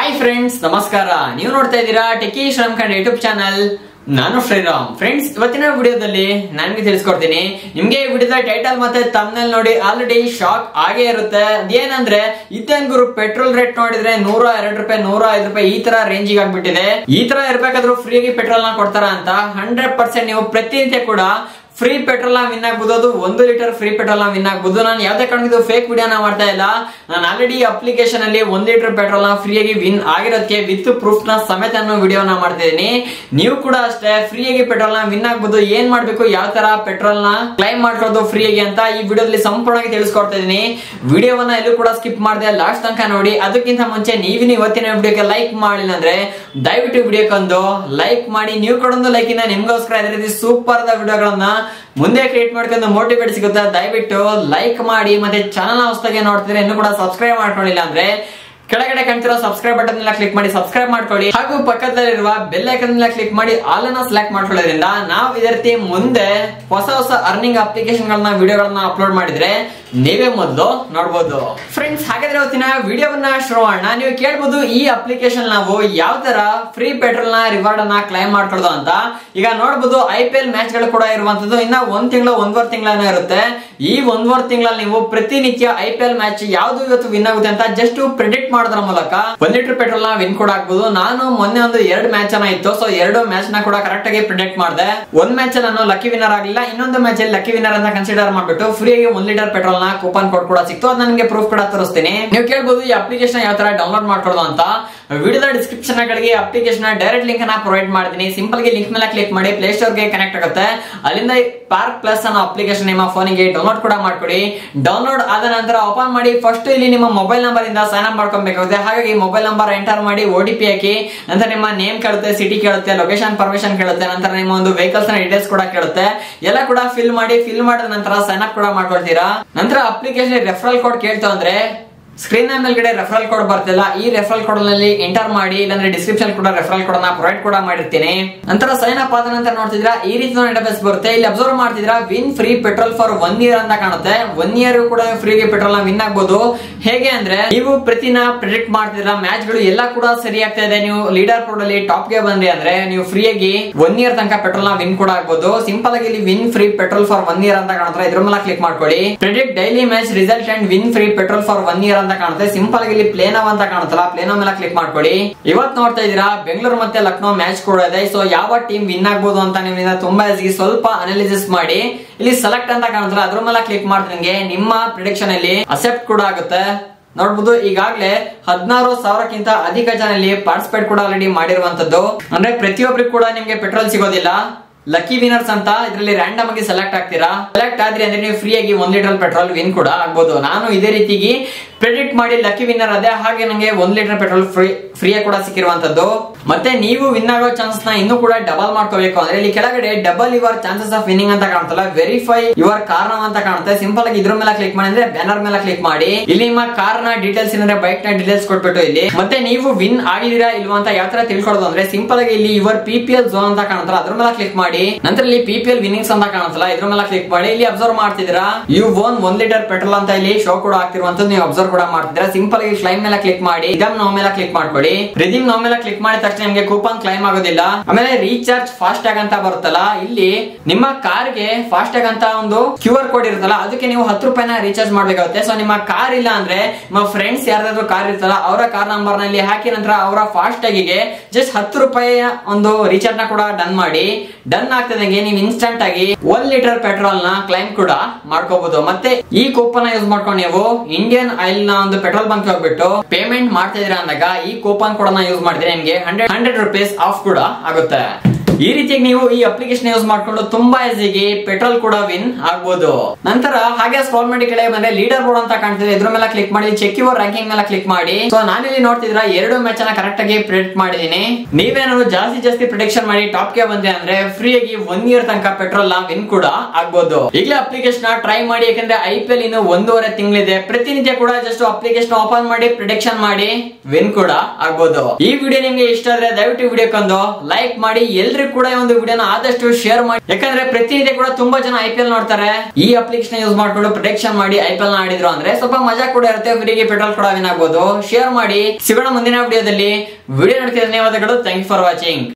hi friends ನಮಸ್ಕಾರ ನೀವು ನೋಡ್ತಾ ಇದ್ದೀರಾ ಟೆಕಿ ಶ್ರಮ್ ಖಂಡ್ ಯೂಟ್ಯೂಬ್ ಚಾನಲ್ ನಾನು ಶ್ರೀರಾಮ್ ಫ್ರೆಂಡ್ಸ್ ಇವತ್ತಿನ ವಿಡಿಯೋದಲ್ಲಿ ನನಗೆ ತಿಳಿಸ್ಕೊಡ್ತೀನಿ ನಿಮ್ಗೆ ಈ ವಿಡಿಯೋದ ಟೈಟಲ್ ಮತ್ತೆ ತಮ್ನಲ್ಲಿ ನೋಡಿ ಆಲ್ರೆಡಿ ಶಾಕ್ ಆಗೇ ಇರುತ್ತೆ ಅದೇನಂದ್ರೆ ಇತ್ತೇನ್ ಗುರು ಪೆಟ್ರೋಲ್ ರೇಟ್ ನೋಡಿದ್ರೆ ನೂರ ಎರಡು ರೂಪಾಯಿ ನೂರ ಐದು ರೂಪಾಯಿ ಈ ತರ ರೇಂಜಿಗೆ ಆಗ್ಬಿಟ್ಟಿದೆ ಈ ತರ ಇರ್ಬೇಕಾದ್ರೂ ಫ್ರೀಯಾಗಿ ಪೆಟ್ರೋಲ್ ನ ಕೊಡ್ತಾರ ಅಂತ ಹಂಡ್ರೆಡ್ ಪರ್ಸೆಂಟ್ ನೀವು ಪ್ರತಿನಿತ್ಯ ಕೂಡ ಫ್ರೀ ಪೆಟ್ರೋಲ್ ನ ವಿನ್ ಆಗ್ಬೋದು ಅದು ಒಂದು ಲೀಟರ್ ಫ್ರೀ ಪೆಟ್ರೋಲ್ ನ ವಿನ್ ಆಗ್ಬೋದು ನಾನು ಯಾವ್ದೇ ಕಾರಣಕ್ಕೂ ಫೇಕ್ ವಿಡಿಯೋನ ಮಾಡ್ತಾ ಇಲ್ಲ ನಾನು ಆಲ್ರೆಡಿ ಅಪ್ಲಿಕೇಶನ್ ಅಲ್ಲಿ ಒಂದ್ ಲೀಟರ್ ಪೆಟ್ರೋಲ್ ನ ಫ್ರೀಯಾಗಿ ವಿನ್ ಆಗಿರೋದಕ್ಕೆ ವಿತ್ ಪ್ರೂಫ್ ನ ಸಮೇತ ವಿಡಿಯೋನ ಮಾಡ್ತಾ ಇದೀನಿ ನೀವು ಕೂಡ ಅಷ್ಟೇ ಫ್ರೀಯಾಗಿ ಪೆಟ್ರೋಲ್ ನ ವಿನ್ ಆಗ್ಬೋದು ಏನ್ ಮಾಡ್ಬೇಕು ಯಾವ ತರ ಪೆಟ್ರೋಲ್ ನ ಕ್ಲೈಮ್ ಮಾಡ್ಕೊಳ್ಳೋದು ಫ್ರೀಯಾಗಿ ಅಂತ ಈ ವಿಡಿಯೋದಲ್ಲಿ ಸಂಪೂರ್ಣವಾಗಿ ತಿಳಿಸ್ಕೊಡ್ತಾ ಇದೀನಿ ವಿಡಿಯೋವನ್ನ ಎಲ್ಲೂ ಕೂಡ ಸ್ಕಿಪ್ ಮಾಡದೆ ಲಾಸ್ಟ್ ತನಕ ನೋಡಿ ಅದಕ್ಕಿಂತ ಮುಂಚೆ ನೀವಿನ ಇವತ್ತಿನ ವಿಡಿಯೋಗೆ ಲೈಕ್ ಮಾಡಿಲ್ಲ ಅಂದ್ರೆ ದಯವಿಟ್ಟು ವಿಡಿಯೋಕ್ಕೊಂದು ಲೈಕ್ ಮಾಡಿ ನೀವು ಕೊಡೊಂದು ಲೈಕ್ ಇಂದ ನಿಮ್ಗೋಸ್ಕರ ಇದೇ ರೀತಿ ಸೂಪರ್ ವಿಡಿಯೋಗಳನ್ನ ಮುಂದೆ ಕ್ರಿಯೇಟ್ ಮಾಡ್ಕೊಂಡು ಮೋಟಿವೇಟ್ ಸಿಗುತ್ತೆ ದಯವಿಟ್ಟು ಲೈಕ್ ಮಾಡಿ ಮತ್ತೆ ಚಾನಲ್ ಹೊಸದಾಗಿ ನೋಡ್ತಿದ್ರೆ ಇನ್ನು ಕೂಡ ಸಬ್ಸ್ಕ್ರೈಬ್ ಮಾಡ್ಕೊಂಡಿಲ್ಲ ಅಂದ್ರೆ ಕೆಳಗಡೆ ಕಾಣ್ತಿರೋ ಸಬ್ಸ್ಕ್ರೈಬ್ ಬಟನ್ ಎಲ್ಲ ಕ್ಲಿಕ್ ಮಾಡಿ ಸಬ್ಸ್ಕ್ರೈಬ್ ಮಾಡ್ಕೊಳ್ಳಿ ಹಾಗೂ ಪಕ್ಕದಲ್ಲಿರುವ ಬೆಲ್ ಐಕನ್ ಎಲ್ಲ ಕ್ಲಿಕ್ ಮಾಡಿ ಆಲ್ ಅನ್ನ ಸೆಲೆಕ್ಟ್ ಮಾಡ್ಕೊಳ್ಳೋದ್ರಿಂದ ನಾವು ಇದೇ ರೀತಿ ಮುಂದೆ ಹೊಸ ಹೊಸ ಅರ್ನಿಂಗ್ ಅಪ್ಲಿಕೇಶನ್ ಗಳನ್ನ ವಿಡಿಯೋಗಳನ್ನ ಅಪ್ಲೋಡ್ ಮಾಡಿದ್ರೆ ನೀವೇ ಮೊದಲು ನೋಡಬಹುದು ಫ್ರೆಂಡ್ಸ್ ಹಾಗಾದ್ರೆ ಇವತ್ತಿನ ವಿಡಿಯೋವನ್ನ ಶುರು ಮಾಡೋಣ ನೀವು ಕೇಳ್ಬೋದು ಈ ಅಪ್ಲಿಕೇಶನ್ ನಾವು ಯಾವ ತರ ಫ್ರೀ ಪೆಟ್ರೋಲ್ ನ ರಿವಾರ್ಡ್ ಅನ್ನ ಕ್ಲೈಮ್ ಮಾಡ್ಕೊಳ್ಳೋದು ಅಂತ ಈಗ ನೋಡಬಹುದು ಐ ಪಿ ಎಲ್ ಮ್ಯಾಚ್ ಗಳು ಕೂಡ ಇರುವಂತದ್ದು ಇನ್ನ ಒಂದ್ ತಿಂಗಳು ಒಂದೂವರೆ ತಿಂಗಳನ್ನ ಇರುತ್ತೆ ಈ ಒಂದೂವರೆ ತಿಂಗಳಲ್ಲಿ ನೀವು ಪ್ರತಿನಿತ್ಯ ಐ ಪಿ ಎಲ್ ಮ್ಯಾಚ್ ಯಾವ್ದು ಇವತ್ತು ವಿನ್ ಆಗುತ್ತೆ ಅಂತ ಜಸ್ಟ್ ಪ್ರಿಡಿಕ್ಟ್ ಮಾಡೋದ್ರ ಮೂಲಕ ಒಂದ್ ಲೀಟರ್ ಪೆಟ್ರೋಲ್ ನ ವಿನ್ ಕೂಡ ಆಗ್ಬೋದು ನಾನು ಮೊನ್ನೆ ಒಂದು ಎರಡು ಮ್ಯಾಚ್ ಅನ್ನ ಇತ್ತು ಸೊ ಎರಡು ಮ್ಯಾಚ್ ನ ಕೂಡ ಕರೆಕ್ಟ್ ಆಗಿ ಪ್ರಿಡಿಕ್ಟ್ ಮಾಡಿದೆ ಒಂದ್ ಮ್ಯಾಚ್ ಅಲ್ಲಿ ನಾನು ಲಕ್ಕಿ ವಿನ್ನರ್ ಆಗಲಿಲ್ಲ ಇನ್ನೊಂದು ಮ್ಯಾಚ್ ಅಲ್ಲಿ ಲಕ್ಕಿ ವಿನ್ನರ್ ಅಂತ ಕನ್ಸಿಡರ್ ಮಾಡ್ಬಿಟ್ಟು ಫ್ರೀ ಆಗಿ ಒಂದ್ ಲೀಟರ್ ಪೆಟ್ರೋಲ್ ನ ಕೂಪನ್ ಕೋಡ್ ಕೂಡ ಸಿಕ್ತು ಅದು ನನಗೆ ಪ್ರೂಫ್ ಕೂಡ ತೋರಿಸ್ತೀನಿ ನೀವು ಕೇಳ್ಬೋದು ಈ ಅಪ್ಲಿಕೇಶನ್ ಯಾವ ತರ ಡೌನ್ಲೋಡ್ ಮಾಡ್ಕೊಳ್ಳೋದು ಅಂತ ವಿಡಿಯೋದ ಡಿಸ್ಕ್ರಿಪ್ಷನ್ ಗಳಿಗೆ ಅಪ್ಲಿಕೇಶನ್ ಡೈರೆಕ್ಟ್ ಲಿಂಕ್ ಅನ್ನ ಪ್ರೊವೈಡ್ ಮಾಡ್ತೀನಿ ಸಿಂಪಲ್ ಗೆ ಲಿಂಕ್ ಮೇಲೆ ಕ್ಲಿಕ್ ಮಾಡಿ ಪ್ಲೇ ಸ್ಟೋರ್ ಗೆ ಕನೆಕ್ಟ್ ಆಗುತ್ತೆ ಅಲ್ಲಿಂದ ಪಾರ್ಕ್ ಪ್ಲಸ್ ಅನ್ನೋ ಅಪ್ಲಿಕೇಶನ್ ನಿಮ್ಮ ಫೋನಿಗೆ ಡೌನ್ಲೋಡ್ ಕೂಡ ಮಾಡ್ಕೊಡಿ ಡೌನ್ಲೋಡ್ ಆದ ನಂತರ ಓಪನ್ ಮಾಡಿ ಫಸ್ಟ್ ಇಲ್ಲಿ ನಿಮ್ಮ ಮೊಬೈಲ್ ನಂಬರ್ ಇಂದ ಸೈನ್ ಅಪ್ ಮಾಡ್ಕೊಬೇಕಾಗುತ್ತೆ ಹಾಗಾಗಿ ಮೊಬೈಲ್ ನಂಬರ್ ಎಂಟರ್ ಮಾಡಿ ಓ ಟಿ ಪಿ ಹಾಕಿ ನಂತರ ನಿಮ್ಮ ನೇಮ್ ಕೇಳುತ್ತೆ ಸಿಟಿ ಕೇಳುತ್ತೆ ಲೊಕೇಶನ್ ಪರ್ಮಿಷನ್ ಕೇಳುತ್ತೆ ನಂತರ ನಿಮ್ಮ ಒಂದು ವೆಹಿಕಲ್ಸ್ ನ ಡೀಟೇಲ್ಸ್ ಕೂಡ ಕೇಳುತ್ತೆ ಎಲ್ಲ ಕೂಡ ಫಿಲ್ ಮಾಡಿ ಫಿಲ್ ಮಾಡಿದ ನಂತರ ಸೈನ್ ಅಪ್ ಕೂಡ ಮಾಡ್ಕೊಳ್ತೀರಾ ನಂತರ ಅಪ್ಲಿಕೇಶನ್ ರೆಫರಲ್ ಕೋಡ್ ಕೇಳ್ತು ಅಂದ್ರೆ ಸ್ಕ್ರೀನ್ ಮೇಲ್ಗಡೆ ರೆಫರಲ್ ಕೋಡ್ ಬರ್ತಿಲ್ಲ ಈ ರೆಫರಲ್ ಕೋಡ್ ನಲ್ಲಿ ಎಂಟರ್ ಮಾಡಿ ಇಲ್ಲಾಂದ್ರೆ ಡಿಸ್ಕ್ರಿಪ್ಷನ್ ಕೂಡ ರೆಫರಲ್ ಕೋಡ್ ನ ಪ್ರೊವೈಡ್ ಕೂಡ ಮಾಡಿರ್ತೀನಿ ನಂತರ ಸೈನ್ ಅಪ್ ಆದ ನಂತರ ನೋಡ್ತಿದ್ರ ಈ ರೀತಿ ಇಂಟರ್ಫೇಸ್ ಬರುತ್ತೆ ಇಲ್ಲಿ ಅಬ್ಸರ್ವ್ ಮಾಡ್ತಿದ್ರ win free petrol for one year ಅಂತ ಕಾಣುತ್ತೆ ಒನ್ ಇಯರ್ ಕೂಡ ಫ್ರೀಗೆ ಪೆಟ್ರೋಲ್ ನ ವಿನ್ ಆಗ್ಬೋದು ಹೇಗೆ ಅಂದ್ರೆ ನೀವು ಪ್ರತಿನ ಪ್ರಿಡಿಕ್ಟ್ ಮಾಡ್ತಿದ್ರ ಮ್ಯಾಚ್ ಗಳು ಎಲ್ಲ ಕೂಡ ಸರಿ ಆಗ್ತಾ ಇದೆ ನೀವು ಲೀಡರ್ ಬೋರ್ಡ್ ಅಲ್ಲಿ ಟಾಪ್ ಗೆ ಬಂದ್ರಿ ಅಂದ್ರೆ ನೀವು ಫ್ರೀ ಆಗಿ ಒನ್ ಇಯರ್ ತನಕ ಪೆಟ್ರೋಲ್ ನ ವಿನ್ ಕೂಡ ಆಗ್ಬೋದು ಸಿಂಪಲ್ ಆಗಿ ಇಲ್ಲಿ win free petrol for one year ಅಂತ ಕಾಣುತ್ತೆ ಇದ್ರ ಮೇಲೆ ಕ್ಲಿಕ್ ಮಾಡ್ಕೊಳ್ಳಿ predict daily match result and win free petrol for one year ಅಂತ ಕಾಣುತ್ತೆ ಸಿಂಪಲ್ ಆಗಿ ಇಲ್ಲಿ ಪ್ಲೇನೋ ಅಂತ ಕಾಣುತ್ತಲ್ಲ ಪ್ಲೇನೋ ಮೇಲೆ ಕ್ಲಿಕ್ ಮಾಡ್ಕೊಳ್ಳಿ ಇವತ್ ನೋಡ್ತಾ ಇದೀರಾ ಬೆಂಗಳೂರು ಮತ್ತೆ ಲಕ್ನೋ ಮ್ಯಾಚ್ ಕೂಡ ಇದೆ ಸೊ ಯಾವ ಟೀಮ್ ವಿನ್ ಆಗ್ಬೋದು ಅಂತ ನಿಮ್ಮಿಂದ ತುಂಬಾ ಈಸಿ ಸ್ವಲ್ಪ ಅನಾಲಿಸಿಸ್ ಮಾಡಿ ಇಲ್ಲಿ ಸೆಲೆಕ್ಟ್ ಅಂತ ಕಾಣುತ್ತಲ್ಲ ಅದ್ರ ಮೇಲೆ ಕ್ಲಿಕ್ ಮಾಡಿದಂಗೆ ನಿಮ್ಮ ಪ್ರಿಡಿಕ್ಷನ್ ಅಲ್ಲಿ ಅಸೆಪ್ಟ್ ಕೂಡ ಆಗುತ್ತೆ ನೋಡ್ಬೋದು ಈಗಾಗಲೇ ಹದಿನಾರು ಸಾವಿರಕ್ಕಿಂತ ಅಧಿಕ ಜನ ಇಲ್ಲಿ ಪಾರ್ಟಿಸಿಪೇಟ್ ಕೂಡ ಆಲ್ರೆಡಿ ಮಾಡಿರುವಂತದ್ದು ಅಂದ್ರೆ ಪ್ರತಿಯೊಬ್ಬರಿಗೂ ಕೂಡ ನಿಮ್ಗೆ ಪೆಟ್ರೋಲ್ ಸಿಗೋದಿಲ್ಲ ಲಕ್ಕಿ ವಿನರ್ಸ್ ಅಂತ ಇದರಲ್ಲಿ ರ್ಯಾಂಡಮ್ ಆಗಿ ಸೆಲೆಕ್ಟ್ ಆಗ್ತೀರಾ ಸೆಲೆಕ್ಟ್ ಆದ್ರಿ ಅಂದ್ರೆ ನೀವು ಫ್ರೀ ಆಗಿ ಒಂದ್ ಲೀಟರ್ ಪೆಟ್ರೋಲ್ ವಿನ್ ಕೂಡ ಆಗ್ಬೋದು ನಾನು ಇದೇ ರೀತಿಗೆ ಪ್ರೆಡಿಕ್ಟ್ ಮಾಡಿ ಲಕ್ಕಿ ವಿನ್ನರ್ ಅದೇ ಹಾಗೆ ನಂಗೆ ಒಂದ್ ಲೀಟರ್ ಪೆಟ್ರೋಲ್ ಫ್ರೀ ಫ್ರೀ ಕೂಡ ಸಿಕ್ಕಿರುವಂತದ್ದು ಮತ್ತೆ ನೀವು ವಿನ್ ಆಗೋ ಚಾನ್ಸ್ ನ ಇನ್ನೂ ಕೂಡ ಡಬಲ್ ಮಾಡ್ಕೋಬೇಕು ಅಂದ್ರೆ ಇಲ್ಲಿ ಕೆಳಗಡೆ double your chances of winning ಅಂತ ಕಾಣ್ತಲ್ಲ ವೆರಿಫೈ ಯುವರ್ ಕಾರ್ ಅಂತ ಕಾಣುತ್ತೆ ಸಿಂಪಲ್ ಆಗಿ ಇದ್ರ ಮೇಲೆ ಕ್ಲಿಕ್ ಮಾಡಿ ಅಂದ್ರೆ ಬ್ಯಾನರ್ ಮೇಲೆ ಕ್ಲಿಕ್ ಮಾಡಿ ಇಲ್ಲಿ ನಿಮ್ಮ ಕಾರ್ ನ ಡೀಟೇಲ್ಸ್ ಏನಂದ್ರೆ ಬೈಕ್ ನ ಡೀಟೇಲ್ಸ್ ಕೊಟ್ಬಿಟ್ಟು ಇಲ್ಲಿ ಮತ್ತೆ ನೀವು ವಿನ್ ಆಗಿದೀರಾ ಇಲ್ವಾ ಅಂತ ಯಾವ ತರ ತಿಳ್ಕೊಳ್ಳೋದು ಅಂದ್ರೆ ಸಿಂಪಲ್ ಆಗಿ ಇಲ್ಲಿ your P P L zone ಅಂತ ಕಾಣುತ್ತಲ್ಲ ಅದ್ರ ಮೇಲೆ ಕ್ಲಿಕ್ ಮಾಡಿ ನಂತರ ಇಲ್ಲಿ ಪಿ ಪಿ ಎಲ್ ವಿನ್ನಿಂಗ್ಸ್ ಅಂತ ಕಾಣುತ್ತಲ್ಲ ಇದ್ರ ಮೇಲೆ ಕ್ಲಿಕ್ ಮಾಡಿ ಇಲ್ಲಿ ಅಬ್ಸರ್ವ್ ಮಾಡ್ತಿದ್ದೀರಾ ಯು ಓನ್ ಒಂದ್ ಲೀಟರ್ ಪೆಟ್ರೋಲ್ ಅಂತ ಇಲ್ಲಿ ಶೋ ಕೂಡ ಆಗ್ತಿರುವಂತದ್ದು ನೀವು ಅಬ್ಸರ್ವ್ ಕೂಡ ಮಾಡ್ತಿದ್ದೀರಾ ಸಿಂಪಲ್ ಆಗಿ ಕ್ಲೈಮ್ ಮೇಲೆ ಕ್ಲಿಕ್ ಮಾಡಿ ಇದಮ್ ನೋ ಮೇಲೆ ಕ್ಲಿಕ್ ಮಾಡ್ಕೊಳ್ಳಿ ರಿದೀಮ್ ನೋ ಮೇಲೆ ಕ್ಲಿಕ್ ಮಾಡಿದ ತಕ್ಷಣ ನಿಮಗೆ ಕೂಪನ್ ಕ್ಲೈಮ್ ಆಗೋದಿಲ್ಲ ಆಮೇಲೆ ರೀಚಾರ್ಜ್ ಫಾಸ್ಟ್ ಟ್ಯಾಗ್ ಅಂತ ಬರುತ್ತಲ್ಲ ಇಲ್ಲಿ ನಿಮ್ಮ ಕಾರ್ಗೆ ಫಾಸ್ಟ್ ಟ್ಯಾಗ್ ಅಂತ ಒಂದು ಕ್ಯೂ ಆರ್ ಕೋಡ್ ಇರುತ್ತಲ್ಲ ಅದಕ್ಕೆ ನೀವು ಹತ್ತು ರೂಪಾಯಿನ ರೀಚಾರ್ಜ್ ಮಾಡ್ಬೇಕಾಗುತ್ತೆ ಸೊ ನಿಮ್ಮ ಕಾರ್ ಇಲ್ಲ ಅಂದ್ರೆ ನಿಮ್ಮ ಫ್ರೆಂಡ್ಸ್ ಯಾರ್ದಾದ್ರು ಕಾರ್ ಇರ್ತಲ್ಲ ಅವರ ಕಾರ್ ನಂಬರ್ ನಲ್ಲಿ ಹಾಕಿ ನಂತರ ಅವರ ಫಾಸ್ಟ್ ಟ್ಯಾಗಿಗೆ ಜಸ್ಟ್ ಹತ್ತು ರೂಪಾಯಿಯ ಒಂದು ರೀಚಾರ್ಜ್ ನ ಕೂಡ ಡನ್ ಮಾಡಿ ಡನ್ ಆಗ್ತದಂಗೆ ನೀವು ಇನ್ಸ್ಟಂಟ್ ಆಗಿ ಒಂದ್ ಲೀಟರ್ ಪೆಟ್ರೋಲ್ ನ ಕ್ಲೈಮ್ ಕೂಡ ಮಾಡ್ಕೋಬಹುದು ಮತ್ತೆ ಈ ಕೂಪನ್ ಯೂಸ್ ಮಾಡ್ಕೊಂಡು ನೀವು ಇಂಡಿಯನ್ ಆಯಿಲ್ ನ ಒಂದು ಪೆಟ್ರೋಲ್ ಬಂಕ್ ಹೋಗ್ಬಿಟ್ಟು ಪೇಮೆಂಟ್ ಮಾಡ್ತಾ ಇದೀರಾ ಅಂದಾಗ ಈ ಕೂಪನ್ ಕೂಡ ಯೂಸ್ ಮಾಡಿದ್ರೆ ನಿಮ್ಗೆ ಹಂಡ್ರೆಡ್ ಹಂಡ್ರೆಡ್ ರುಪೀಸ್ ಆಫ್ ಕೂಡ ಆಗುತ್ತೆ ಈ ರೀತಿಯಾಗಿ ನೀವು ಈ ಅಪ್ಲಿಕೇಶನ್ ಯೂಸ್ ಮಾಡ್ಕೊಂಡು ತುಂಬಾ ಈಸಿಗೆ ಪೆಟ್ರೋಲ್ ಕೂಡ ವಿನ್ ಆಗ್ಬೋದು ನಂತರ ಹಾಗೆ ಸ್ಕ್ರಾಲ್ ಮಾಡಿ ಕೆಳಗೆ ಬಂದ್ರೆ ಲೀಡರ್ ಬೋರ್ಡ್ ಅಂತ ಕಾಣ್ತಿದೆ ಇದ್ರ ಮೇಲೆ ಕ್ಲಿಕ್ ಮಾಡಿ ಚೆಕ್ ಯುವರ್ ರ್ಯಾಂಕಿಂಗ್ ಮೇಲೆ ಕ್ಲಿಕ್ ಮಾಡಿ ಸೊ ನಾನಿಲ್ಲಿ ನೋಡ್ತಿದ್ರ ಎರಡು ಮ್ಯಾಚ್ ಅನ್ನ ಕರೆಕ್ಟ್ ಆಗಿ ಪ್ರಿಡಿಕ್ಟ್ ಮಾಡಿದೀನಿ ನೀವೇನಾದ್ರು ಜಾಸ್ತಿ ಜಾಸ್ತಿ ಪ್ರಿಡಿಕ್ಷನ್ ಮಾಡಿ ಟಾಪ್ ಗೆ ಬಂದ್ರೆ ಅಂದ್ರೆ ಫ್ರೀ ಆಗಿ ಒನ್ ಇಯರ್ ತನಕ ಪೆಟ್ರೋಲ್ ನ ವಿನ್ ಕೂಡ ಆಗ್ಬೋದು ಈಗಲೇ ಅಪ್ಲಿಕೇಶನ್ ಟ್ರೈ ಮಾಡಿ ಯಾಕಂದ್ರೆ ಐ ಪಿ ಎಲ್ ಇನ್ನು ಒಂದೂವರೆ ತಿಂಗಳಿದೆ ಪ್ರತಿನಿತ್ಯ ಕೂಡ ಜಸ್ಟ್ ಅಪ್ಲಿಕೇಶನ್ ಓಪನ್ ಮಾಡಿ ಪ್ರಿಡಿಕ್ಷನ್ ಮಾಡಿ ವಿನ್ ಕೂಡ ಆಗ್ಬೋದು ಈ ವಿಡಿಯೋ ನಿಮ್ಗೆ ಇಷ್ಟ ಆದ್ರೆ ದಯವಿಟ್ಟು ವಿಡಿಯೋಕ್ಕೊಂದು ಲೈಕ್ ಮಾಡಿ ಎಲ್ರಿಗೂ ಎಲ್ರಿಗೂ ಕೂಡ ಈ ಒಂದು ವಿಡಿಯೋನ ಆದಷ್ಟು ಶೇರ್ ಮಾಡಿ ಯಾಕಂದ್ರೆ ಪ್ರತಿನಿತ್ಯ ಕೂಡ ತುಂಬಾ ಜನ ಐ ಪಿ ಎಲ್ ನೋಡ್ತಾರೆ ಈ ಅಪ್ಲಿಕೇಶನ್ ಯೂಸ್ ಮಾಡ್ಕೊಂಡು ಪ್ರೊಟೆಕ್ಷನ್ ಮಾಡಿ ಐ ಪಿ ಎಲ್ ಆಡಿದ್ರು ಅಂದ್ರೆ ಸ್ವಲ್ಪ ಮಜಾ ಕೂಡ ಇರುತ್ತೆ ಫ್ರೀಗೆ ಪೆಟ್ರೋಲ್ ಕೂಡ ವಿನ್ ಆಗ್ಬೋದು ಶೇರ್ ಮಾಡಿ ಸಿಗೋಣ ಮುಂದಿನ ವಿಡಿಯೋದಲ್ಲಿ ವಿಡಿಯೋ ನೋಡ್ತಿದ್ದ ಧನ್ಯವಾದಗಳು ಥ್ಯಾಂಕ್ ಫಾರ್ ವಾಚಿಂಗ್